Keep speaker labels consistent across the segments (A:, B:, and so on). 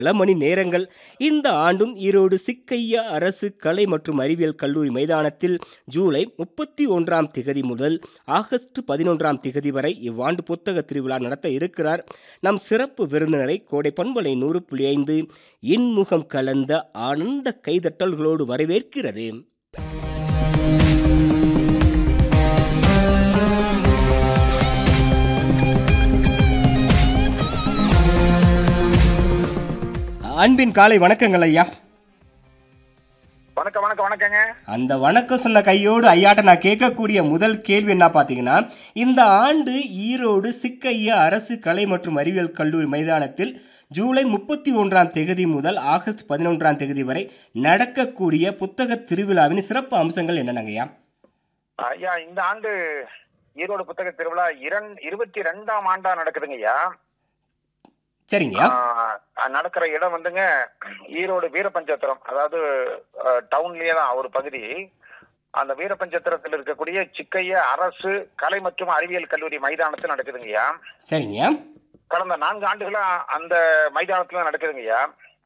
A: பல மணி நேரங்கள் இந்த ஆண்டும் ஈரோடு சிக்கையா அரசு கலை மற்றும் அறிவியல் கல்லூரி மைதானத்தில் ஜூலை முப்பத்தி ஒன்றாம் திகதி முதல் ஆகஸ்ட் பதினொன்றாம் திகதி வரை இவ்வாண்டு புத்தக திருவிழா நடத்த இருக்கிறார் நம் சிறப்பு விருந்தினரை கோடை பண்பலை நூறு புள்ளி ஐந்து இன்முகம் கலந்த ஆனந்த கைதட்டல்களோடு வரவேற்கிறது அன்பின் காலை வணக்கங்கள் ஐயா
B: வணக்கம் வணக்கம் வணக்கங்க
A: அந்த வணக்கம் சொன்ன கையோடு ஐயாட்ட நான் கேட்கக்கூடிய முதல் கேள்வி என்ன பார்த்தீங்கன்னா இந்த ஆண்டு ஈரோடு சிக்கையா அரசு கலை மற்றும் அறிவியல் கல்லூரி மைதானத்தில் ஜூலை முப்பத்தி ஒன்றாம் தேதி முதல் ஆகஸ்ட் பதினொன்றாம் தேதி வரை நடக்கக்கூடிய புத்தக திருவிழாவின் சிறப்பு அம்சங்கள் என்னென்னங்கய்யா
B: ஐயா இந்த ஆண்டு ஈரோடு புத்தக திருவிழா இரண் இருபத்தி ரெண்டாம் ஆண்டா நடக்குதுங்கய்யா
A: சரிங்கய்யா
B: ஆஹ், நடக்கிற இடம் வந்துங்க ஈரோடு வீரபஞ்சத்திரம் அதாவது டவுன்லயே தான் ஒரு பகுதி அந்த வீரபஞ்சத்திரத்தில் இருக்கக்கூடிய சிக்கைய அரசு கலை மற்றும் அறிவியல் கல்லூரி மைதானத்தில் நடக்குதுங்கய்யா
A: சரிங்கய்யா
B: கடந்த நான்கு ஆண்டுகளா அந்த மைதானத்துல நடக்குதுங்கய்யா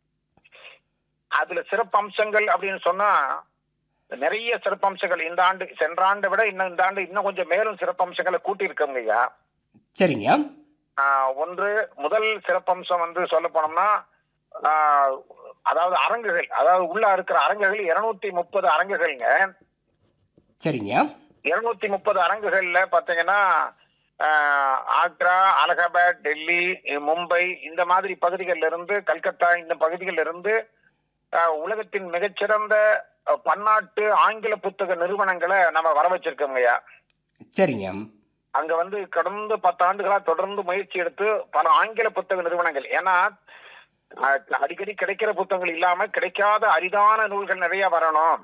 B: அதுல சிறப்பு அம்சங்கள் அப்படின்னு சொன்னா நிறைய சிறப்பு அம்சங்கள் இந்த ஆண்டு சென்ற ஆண்டை விட இன்னும் இந்த ஆண்டு இன்னும் கொஞ்சம் மேலும் சிறப்பு அம்சங்களை கூட்டி இருக்கோங்கய்யா
A: சரிங்கய்யா
B: ஆஹ் ஒன்று முதல் சிறப்பம்சம் வந்து சொல்ல போனோம்னா ஆஹ் அதாவது அரங்குகள் அதாவது உள்ள இருக்கிற அரங்குகள் இருநூத்தி முப்பது அரங்குகள்ங்க
A: சரிங்கய்யா
B: இருநூத்தி முப்பது அரங்குகள்ல பாத்தீங்கன்னா ஆஹ் ஆக்ரா அலகாபாத் டெல்லி மும்பை இந்த மாதிரி பகுதிகளில் இருந்து கல்கத்தா இந்த பகுதிகளில் இருந்து ஆஹ் உலகத்தின் மிகச்சிறந்த அஹ், பன்னாட்டு ஆங்கில புத்தக நிறுவனங்களை நம்ம வர வச்சிருக்கோங்கய்யா
A: சரிங்க
B: அங்க வந்து கடந்த பத்து ஆண்டுகளா தொடர்ந்து முயற்சி எடுத்து பல ஆங்கில புத்தக நிறுவனங்கள் ஏன்னா அஹ், அடிக்கடி கிடைக்கிற புத்தகங்கள் இல்லாம கிடைக்காத அரிதான நூல்கள் நிறைய வரணும்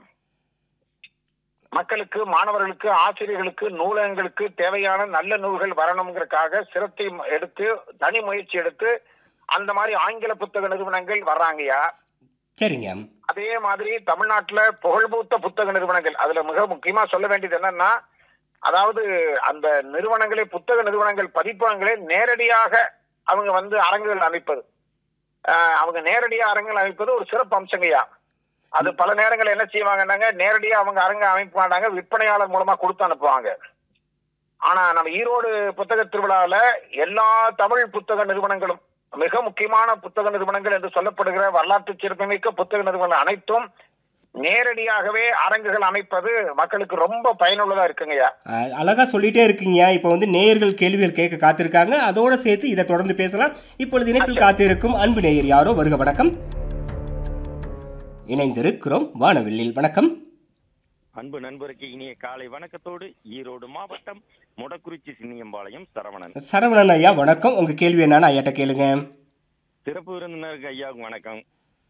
B: மக்களுக்கு மாணவர்களுக்கு ஆசிரியர்களுக்கு நூலகங்களுக்கு தேவையான நல்ல நூல்கள் வரணுங்கிறதுக்காக சிரத்தை எடுத்து தனி முயற்சி எடுத்து அந்த மாதிரி ஆங்கில புத்தக நிறுவனங்கள் வர்றாங்கய்யா
A: சரிங்க
B: அதே மாதிரி தமிழ்நாட்டுல புகழ்பூத்த புத்தக நிறுவனங்கள் அதுல மிக முக்கியமா சொல்ல வேண்டியது என்னன்னா அதாவது அந்த நிறுவனங்களே புத்தக நிறுவனங்கள் பதிப்பகங்களே நேரடியாக அவங்க வந்து அரங்குகள் அமைப்பது ஆஹ் அவங்க நேரடியா அரங்குகள் அமைப்பது ஒரு சிறப்பு அம்சங்கய்யா அது பல நேரங்கள் என்ன செய்வாங்கன்னாங்க நேரடியா அவங்க அரங்க அமைக்க மாட்டாங்க விற்பனையாளர் மூலமா கொடுத்து அனுப்புவாங்க ஆனா நம்ம ஈரோடு புத்தக திருவிழாவுல எல்லா தமிழ் புத்தக நிறுவனங்களும் மிக முக்கியமான புத்தக நிறுவனங்கள் என்று சொல்லப்படுகிற வரலாற்று சிறப்புமிக்க புத்தக நிறுவனங்கள் அனைத்தும் நேரடியாகவே அரங்குகள் அமைப்பது மக்களுக்கு ரொம்ப பயனுள்ளதா இருக்குங்கய்யா
A: அஹ், அழகா சொல்லிட்டே இருக்கீங்க இப்போ வந்து நேயர்கள் கேள்விகள் கேட்க காத்திருக்காங்க அதோட சேர்த்து இதை தொடர்ந்து பேசலாம் இப்பொழுது இணைப்பில் காத்திருக்கும் அன்பு நேயர் யாரோ வருக வணக்கம் இணைந்திருக்கிறோம் வானவில்லில் வணக்கம்
C: அன்பு நண்பருக்கு இனிய காலை வணக்கத்தோடு ஈரோடு மாவட்டம் முடக்குறிச்சி சின்னியம்பாளையம் சரவணன்
A: சரவணன் ஐயா வணக்கம் உங்க கேள்வி என்னன்னு ஐயாட்ட கேளுங்க
C: சிறப்பு விருந்தினருக்கு ஐயாவுக்கு வணக்கம்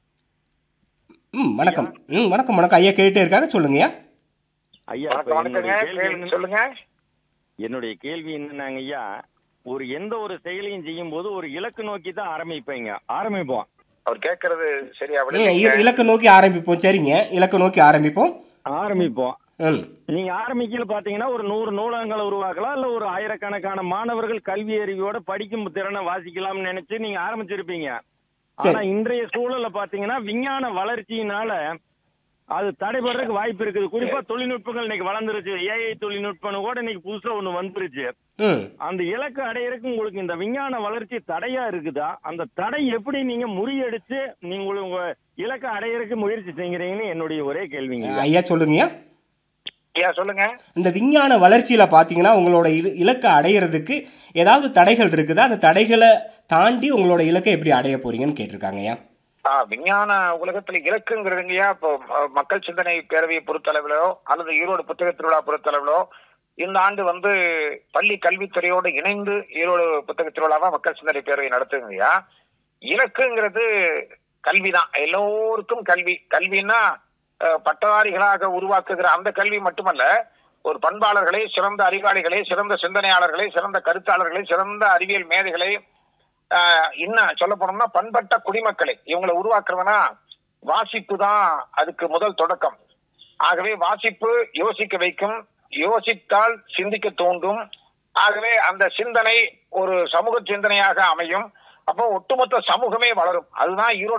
A: ம் வணக்கம் ம் வணக்கம் வணக்கம் ஐயா கேட்டுட்டே இருக்காங்க சொல்லுங்கய்யா
C: ஐயா
B: வணக்கம்
C: இப்ப
B: வணக்கங்க
C: என்னுடைய கேள்வி
B: கேள்வி
C: என்ன-
B: சொல்லுங்க
C: என்னுடைய கேள்வி என்னன்னாங்க ஐயா ஒரு எந்த ஒரு செயலையும் செய்யும் போது ஒரு இலக்கு நோக்கி தான் ஆரம்பிப்பீங்க ஆரம்பிப்போம்
B: அவர் கேட்கறது சரியா
A: ம்,
B: விடலைங்க.
A: இ- இலக்கு நோக்கி ஆரம்பிப்போம் சரிங்க இலக்கு நோக்கி ஆரம்பிப்போம்
C: ஆரம்பிப்போம்
A: ம்
C: நீங்க ஆரம்பிக்கல பாத்தீங்கன்னா ஒரு நூறு நூலகங்களை உருவாக்கலாம் இல்ல ஒரு ஆயிரக்கணக்கான மாணவர்கள் கல்வி அறிவோட படிக்கும் திறனை வாசிக்கலாம்னு நினைச்சு நீங்க ஆரம்பிச்சிருப்பீங்க ஆனா இன்றைய சூழல்ல பாத்தீங்கன்னா விஞ்ஞான வளர்ச்சியினால அது தடைபடுறதுக்கு வாய்ப்பு இருக்குது குறிப்பா தொழில்நுட்பங்கள் இன்னைக்கு வளர்ந்துருச்சு ஏஐ தொழில்நுட்பம் கூட இன்னைக்கு புதுசா ஒண்ணு வந்துருச்சு
A: ம்
C: அந்த இலக்கு அடையறதுக்கு உங்களுக்கு இந்த விஞ்ஞான வளர்ச்சி தடையா இருக்குதா அந்த தடை எப்படி நீங்க முறியடிச்சு நீங்க உங்க- உங்க இலக்கை அடையறதுக்கு முயற்சி செய்கிறீங்கன்னு என்னுடைய ஒரே கேள்விங்க
A: ஐயா சொல்லுங்கய்யா
B: ஐயா சொல்லுங்க
A: இந்த விஞ்ஞான வளர்ச்சியில பார்த்தீங்கன்னா உங்களோட இல- இலக்கை அடையிறதுக்கு ஏதாவது தடைகள் இருக்குதா அந்த தடைகளை தாண்டி உங்களோட இலக்கை எப்படி அடைய போறீங்கன்னு கேட்டிருக்காங்க ஐயா
B: ஆ, விஞ்ஞான உலகத்துல இலக்குங்கிறதுங்கய்யா இப்போ அஹ், மக்கள் சிந்தனை பேரவையை பொறுத்தளவிலோ அல்லது ஈரோடு புத்தக திருவிழா பொறுத்தளவிலோ இந்த ஆண்டு வந்து பள்ளி கல்வித்துறையோடு இணைந்து ஈரோடு புத்தக திருவிழாவா மக்கள் சிந்தனை பேரவை நடத்துங்கய்யா இலக்குங்கிறது கல்விதான் எல்லோருக்கும் கல்வி கல்வின்னா அஹ், பட்டதாரிகளாக உருவாக்குகிற அந்த கல்வி மட்டுமல்ல ஒரு பண்பாளர்களை சிறந்த அறிவாளிகளை சிறந்த சிந்தனையாளர்களை சிறந்த கருத்தாளர்களை சிறந்த அறிவியல் மேதைகளை ஆஹ் இன்னும் சொல்ல போனோம்னா பண்பட்ட குடிமக்களை இவங்களை உருவாக்குறதுனா வாசிப்பு தான் அதுக்கு முதல் தொடக்கம் ஆகவே வாசிப்பு யோசிக்க வைக்கும் யோசித்தால் சிந்திக்க தூண்டும் ஆகவே அந்த சிந்தனை ஒரு சமூக சிந்தனையாக அமையும் அப்போ ஒட்டுமொத்த சமூகமே வளரும் அதுதான் ஈரோடு